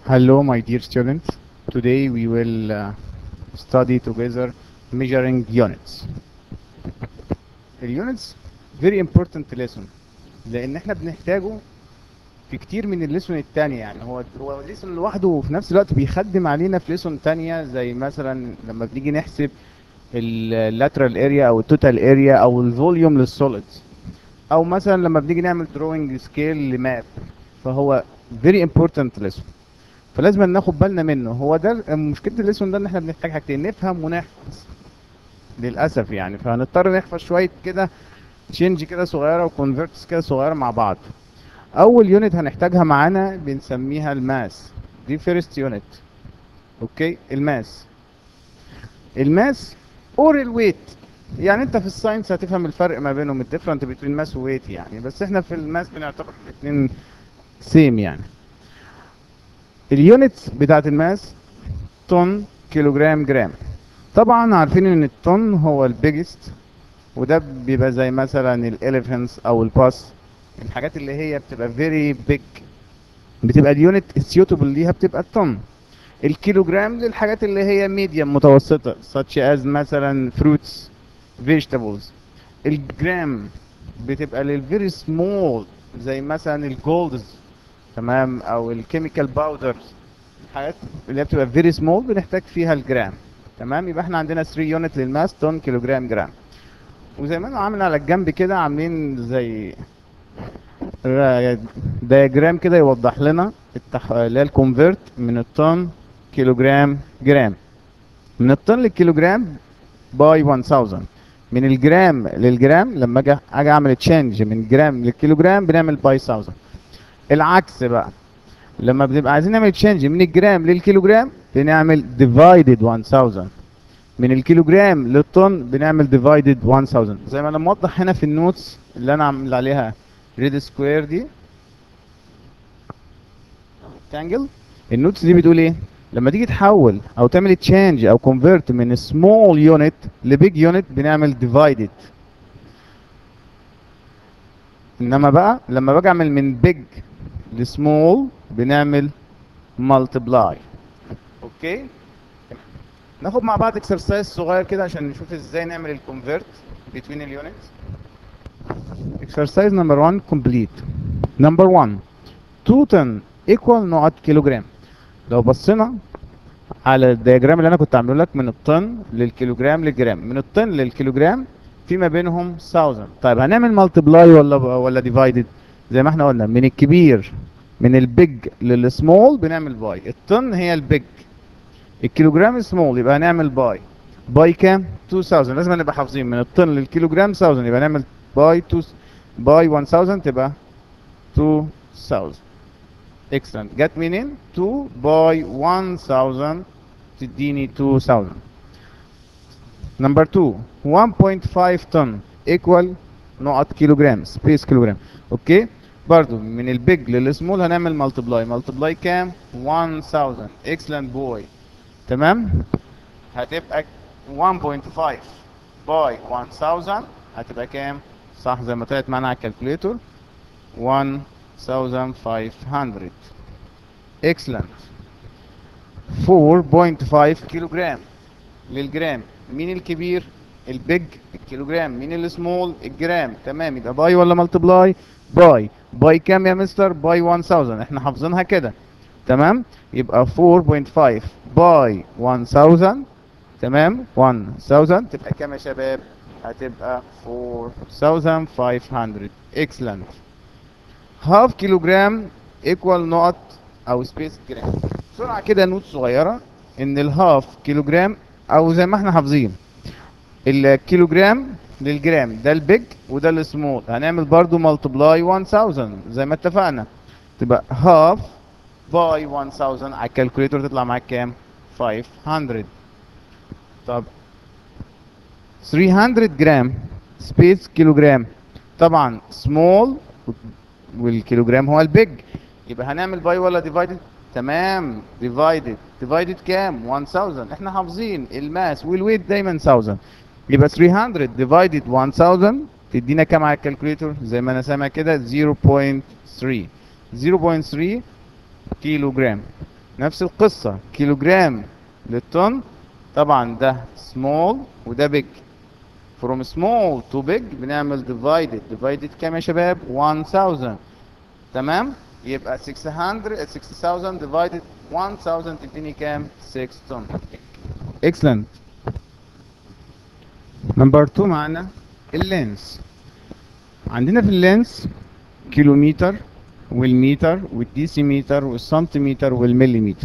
Hello, my dear students. Today we will uh, study together measuring units. اليونتس very important lesson لأن احنا بنحتاجه في كتير من الليسون التانية يعني هو هو ليسون لوحده وفي نفس الوقت بيخدم علينا في ليسون تانية زي مثلا لما بنيجي نحسب اللاترال اريا او التوتال اريا او الفوليوم للسوليدز او مثلا لما بنيجي نعمل دروينج سكيل لماب فهو very important lesson فلازم ناخد بالنا منه هو ده مشكله الليسون ده ان احنا بنحتاج حاجتين نفهم ونحفظ للاسف يعني فهنضطر نحفظ شويه كده تشينج كده صغيره وكونفرتس كده صغيره مع بعض اول يونت هنحتاجها معانا بنسميها الماس دي فيرست يونت اوكي الماس الماس اور الويت يعني انت في الساينس هتفهم الفرق ما بينهم الديفرنت بين ماس وويت يعني بس احنا في الماس بنعتبر الاثنين سيم يعني اليونتس بتاعت الماس طن كيلوجرام جرام طبعا عارفين ان الطن هو البيجست وده بيبقى زي مثلا الاليفنتس او الباس الحاجات اللي هي بتبقى فيري بيج بتبقى اليونت السيوتبل ليها بتبقى الطن الكيلوجرام للحاجات اللي هي ميديم متوسطة such as مثلا fruits vegetables الجرام بتبقى للفيري سمول زي مثلا الجولدز تمام او الكيميكال باودرز الحاجات اللي هي بتبقى فيري سمول بنحتاج فيها الجرام تمام يبقى احنا عندنا 3 يونت للماس طن كيلوجرام جرام وزي ما انا عامل على الجنب كده عاملين زي دياجرام كده يوضح لنا التح... اللي هي الكونفرت من الطن كيلوجرام جرام من الطن للكيلوجرام باي 1000 من الجرام للجرام لما اجي اجي اعمل تشينج من جرام للكيلوجرام بنعمل باي 1000 العكس بقى لما بنبقى عايزين نعمل تشينج من الجرام للكيلوجرام بنعمل ديفايدد 1000 من الكيلوجرام للطن بنعمل ديفايدد 1000 زي ما انا موضح هنا في النوتس اللي انا عامل عليها ريد سكوير دي تانجل النوتس دي بتقول ايه لما تيجي تحول او تعمل تشينج او كونفرت من سمول يونت لبيج يونت بنعمل ديفايدد انما بقى لما باجي اعمل من بيج لسمول بنعمل مالتبلاي اوكي ناخد مع بعض اكسرسايز صغير كده عشان نشوف ازاي نعمل الكونفرت بين اليونتس exercise number 1 complete number 1 2 طن equal نقط كيلوجرام لو بصينا على الدياجرام اللي انا كنت عامله لك من الطن للكيلوجرام للجرام من الطن للكيلوجرام في ما بينهم 1000 طيب هنعمل مالتبلاي ولا ولا ديفايدد زي ما احنا قلنا من الكبير من البيج للسمول بنعمل باي الطن هي البيج الكيلوجرام سمول يبقى هنعمل باي باي كام 2000 لازم نبقى حافظين من الطن للكيلوجرام 1000 يبقى نعمل باي 2 باي 1000 تبقى 2000 excellent جت منين 2 باي 1000 تديني 2000 نمبر 2 1.5 طن equal نقط كيلوجرام سبيس كيلوجرام اوكي برضو من البيج للسمول هنعمل ملتبلاي ملتبلاي كام 1000 excellent boy تمام هتبقى 1.5 باي 1000 هتبقى كام صح زي ما طلعت معانا على الكالكوليتور 1500 excellent 4.5 كيلو جرام للجرام مين الكبير البيج الكيلوجرام مين السمول الجرام تمام يبقى باي ولا ملتبلاي باي باي كام يا مستر باي 1000 احنا حافظينها كده تمام يبقى 4.5 باي 1000 تمام 1000 تبقى كام يا شباب هتبقى 4500 excellent half كيلوجرام equal نقط او سبيس جرام بسرعه كده نوت صغيره ان الهاف كيلوجرام او زي ما احنا حافظين الكيلوجرام للجرام ده البيج وده السمول هنعمل برضو ملتبلاي 1000 زي ما اتفقنا تبقى هاف باي 1000 على الكالكوليتور تطلع معاك كام 500 طب 300 جرام سبيس كيلوجرام طبعا سمول والكيلوجرام هو البيج يبقى هنعمل باي ولا ديفايدد تمام ديفايدد ديفايدد كام 1000 احنا حافظين الماس والويت دايما 1000 يبقى 300 ديفايدد 1000 تدينا كام على الكالكوليتور زي ما انا سامع كده 0.3 0.3 كيلو جرام نفس القصة كيلوجرام للطن طبعا ده small وده big from small to big بنعمل divided divided كام يا شباب 1000 تمام يبقى 600 6000 divided 1000 تديني كام 6 طن excellent نمبر 2 معانا اللينس عندنا في اللينس كيلومتر والمتر والديسيمتر والسنتيمتر والمليمتر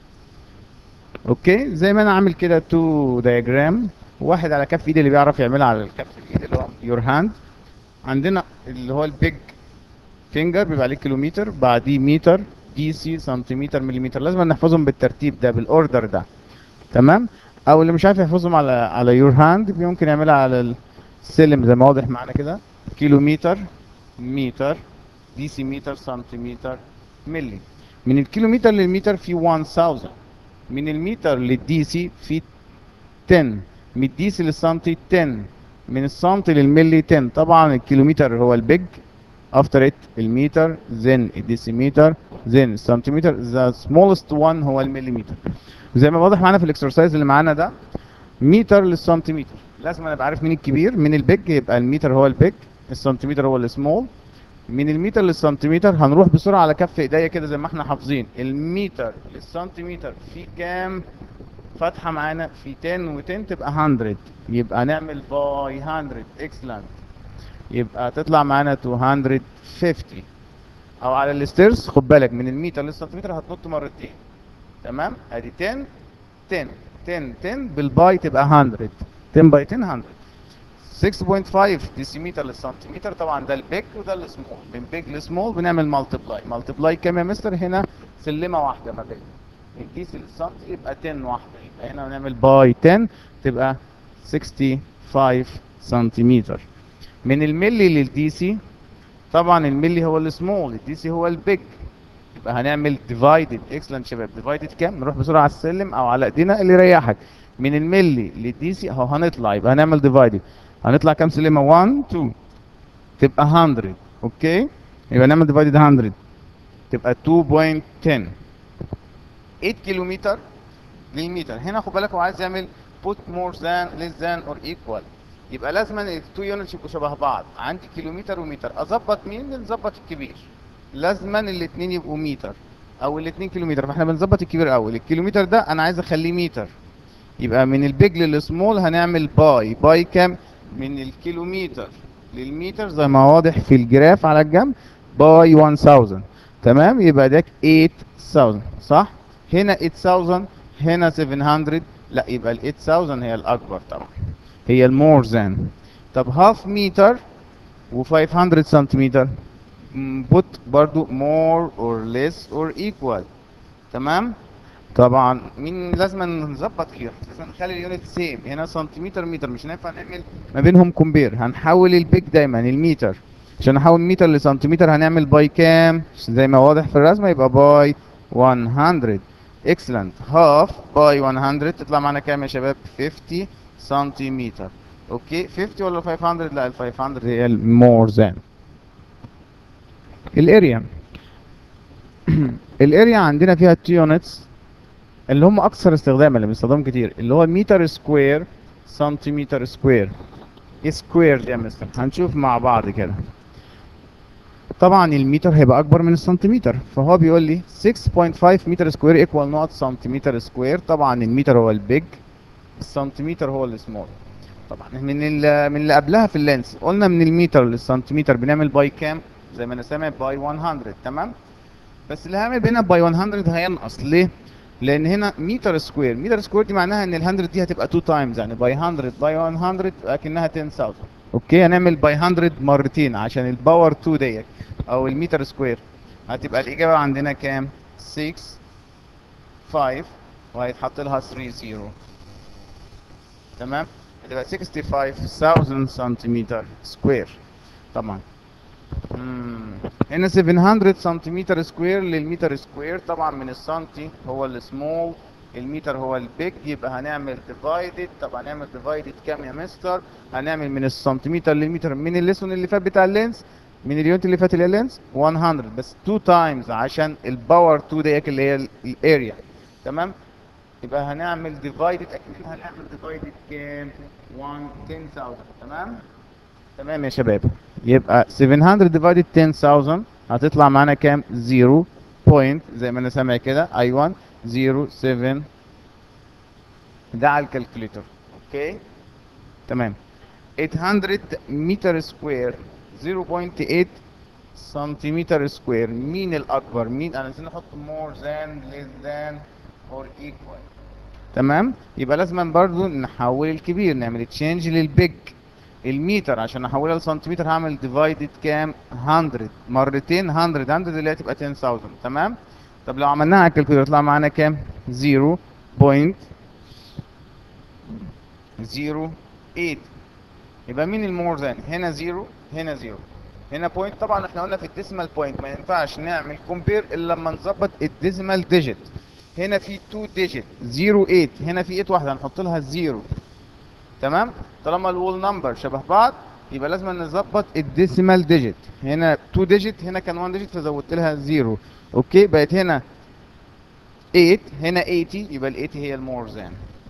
اوكي زي ما انا عامل كده تو دايجرام واحد على كف ايدي اللي بيعرف يعملها على الكف الايد اللي هو يور هاند عندنا اللي هو البيج فينجر بيبقى عليه كيلومتر بعديه متر دي سي سنتيمتر مليمتر لازم نحفظهم بالترتيب ده بالاوردر ده تمام او اللي مش عارف يحفظهم على على يور هاند ممكن يعملها على السلم زي ما واضح معانا كده كيلومتر متر ديسيمتر سنتيمتر ملي من الكيلومتر للمتر في 1000 من المتر للديسي في 10 من الديسي للسنتي 10 من السنتي للملي 10 طبعا الكيلومتر هو البيج افتر ات المتر then الديسيمتر then السنتيمتر the smallest one هو المليمتر زي ما واضح معانا في الاكسرسايز اللي معانا ده متر للسنتيمتر لازم انا ابقى عارف مين الكبير من البيج يبقى المتر هو البيج السنتيمتر هو السمول من المتر للسنتيمتر هنروح بسرعه على كف ايديا كده زي ما احنا حافظين المتر للسنتيمتر في كام فتحه معانا في 10 و10 تبقى 100 يبقى نعمل باي 100 اكسلنت يبقى تطلع معانا 250 او على الستيرز خد بالك من المتر للسنتيمتر هتنط مرتين تمام ادي 10 10 10 10 بالباي تبقى 100 10 باي 10 100 6.5 ديسيمتر للسنتيمتر طبعا ده البيج وده السمول من بيج لسمول بنعمل مالتبلاي مالتبلاي كام يا مستر هنا سلمه واحده ما بين الديسي للسنتي يبقى 10 واحده يبقى هنا بنعمل باي 10 تبقى 65 سنتيمتر من الملي للديسي طبعا الملي هو السمول الديسي هو البيج يبقى هنعمل ديفايدد اكسلنت شباب ديفايدد كام نروح بسرعه على السلم او على ايدينا اللي يريحك من الملي للديسي اهو هنطلع يبقى هنعمل ديفايدد هنطلع كام سلمه 1 2 تبقى 100 اوكي يبقى نعمل ديفايدد 100 تبقى 2.10 8 كيلومتر للمتر هنا خد بالك هو عايز يعمل put more than less than or equal يبقى لازم التو يونتس يبقوا شبه بعض عندي كيلومتر ومتر اظبط مين نظبط الكبير لازما الاثنين يبقوا متر او الاثنين كيلومتر فاحنا بنظبط الكبير اول الكيلومتر ده انا عايز اخليه متر يبقى من البيج للسمول هنعمل باي باي كام من الكيلومتر للمتر زي ما واضح في الجراف على الجنب باي 1000 تمام يبقى ده 8000 صح هنا 8000 هنا 700 لا يبقى ال 8000 هي الاكبر طبعا هي المور ذان طب هاف متر و500 سنتيمتر بوت برضو more or less or equal تمام طبعا مين لازم نظبط كده لازم نخلي اليونت سيم هنا سنتيمتر متر مش هينفع نعمل ما بينهم كومبير هنحول البيج دايما المتر عشان نحول متر لسنتيمتر هنعمل باي كام زي ما واضح في الرسمه يبقى باي 100 اكسلنت هاف باي 100 تطلع معانا كام يا شباب 50 سنتيمتر اوكي 50 ولا 500 لا ال 500 هي المور ذان الاريا الاريا عندنا فيها 2 يونتس اللي هم اكثر استخداما اللي بنستخدمهم كتير اللي هو متر سكوير سنتيمتر سكوير ايه سكوير دي يا مستر هنشوف مع بعض كده طبعا المتر هيبقى اكبر من السنتيمتر فهو بيقول لي 6.5 متر سكوير ايكوال نوت سنتيمتر سكوير طبعا المتر هو البيج السنتيمتر هو السمول طبعا من ال- من اللي قبلها في اللينس قلنا من المتر للسنتيمتر بنعمل باي كام زي ما انا سامع باي 100 تمام بس اللي هعمل هنا باي 100 هينقص ليه لان هنا متر سكوير متر سكوير دي معناها ان ال 100 دي هتبقى 2 تايمز يعني باي 100 باي 100 اكنها 10000 اوكي هنعمل باي 100 مرتين عشان الباور 2 ديت او المتر سكوير هتبقى الاجابه عندنا كام 6 5 وهيتحط لها 3 0 تمام هتبقى 65000 سنتيمتر سكوير طبعا مم. هنا 700 سنتيمتر سكوير للمتر سكوير طبعا من السنتي هو السمول المتر هو البيج يبقى هنعمل ديفايدد طب هنعمل ديفايدد كام يا مستر هنعمل من السنتيمتر للمتر من الليسون اللي فات بتاع اللينس من اليونت اللي فات اللي هي لينس 100 بس 2 تايمز عشان الباور 2 ديت اللي هي الاريا تمام يبقى هنعمل ديفايدد اكيد هنعمل ديفايدد كام 1 10000 تمام تمام يا شباب يبقى 700 ديفايدد 10000 هتطلع معانا كام 0 بوينت زي ما انا سامع كده ايوه 0 7 ده على الكالكوليتر اوكي تمام 800 متر سكوير 0.8 سنتيمتر سكوير مين الاكبر مين انا عايزين نحط more than less than or equal تمام يبقى لازم برضو نحول الكبير نعمل تشينج للبيج المتر عشان احولها لسنتيمتر هعمل ديفايدد كام 100 مرتين 100 100 اللي هي تبقى 10000 تمام طب لو عملناها على الكالكوليتر يطلع معانا كام 0.08 يبقى مين المور ذان هنا 0 هنا 0 هنا بوينت طبعا احنا قلنا في الديسمال بوينت ما ينفعش نعمل كومبير الا لما نظبط الديسمال ديجيت هنا في 2 ديجيت 0 8 هنا في 8 واحده هنحط لها 0 تمام طالما الول نمبر شبه بعض يبقى لازم نظبط الديسمال ديجيت هنا 2 ديجيت هنا كان 1 ديجيت فزودت لها 0 اوكي بقت هنا 8 هنا 80 يبقى ال 80 هي المور ذان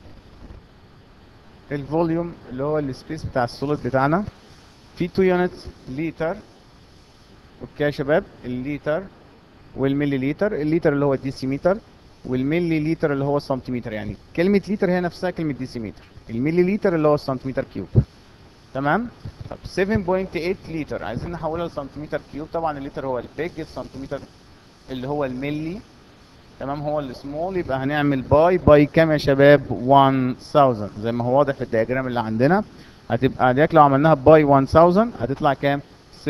الفوليوم اللي هو السبيس بتاع السوليد بتاعنا في 2 يونتس لتر اوكي يا شباب الليتر والملي لتر الليتر اللي هو الديسيمتر والملي لتر اللي هو السنتيمتر يعني كلمة لتر هي نفسها كلمة ديسيمتر الملي لتر اللي هو السنتيمتر كيوب تمام طب 7.8 لتر عايزين نحولها لسنتيمتر كيوب طبعا الليتر هو البيج السنتيمتر اللي هو الملي تمام هو السمول يبقى هنعمل باي باي كام يا شباب 1000 زي ما هو واضح في الدياجرام اللي عندنا هتبقى ديك لو عملناها باي 1000 هتطلع كام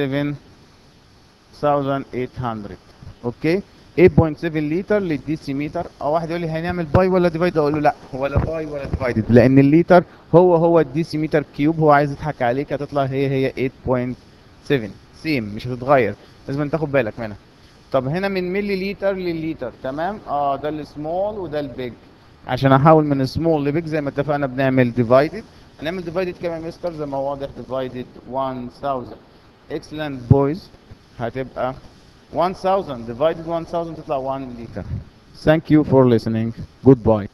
7800 اوكي 8.7 لتر للديسيمتر او واحد يقول لي هنعمل باي ولا ديفايد اقول له لا ولا باي ولا ديفايدد لان الليتر هو هو الديسيمتر كيوب هو عايز يضحك عليك هتطلع هي هي 8.7 سيم مش هتتغير لازم تاخد بالك منها طب هنا من ملي لتر للليتر تمام اه ده السمول وده البيج عشان احول من سمول لبيج زي ما اتفقنا بنعمل ديفايدد هنعمل ديفايدد كام يا مستر زي ما هو واضح ديفايدد 1000 اكسلنت بويز هتبقى 1000 divided 1000 تطلع 1 liter. Thank you for listening. Goodbye.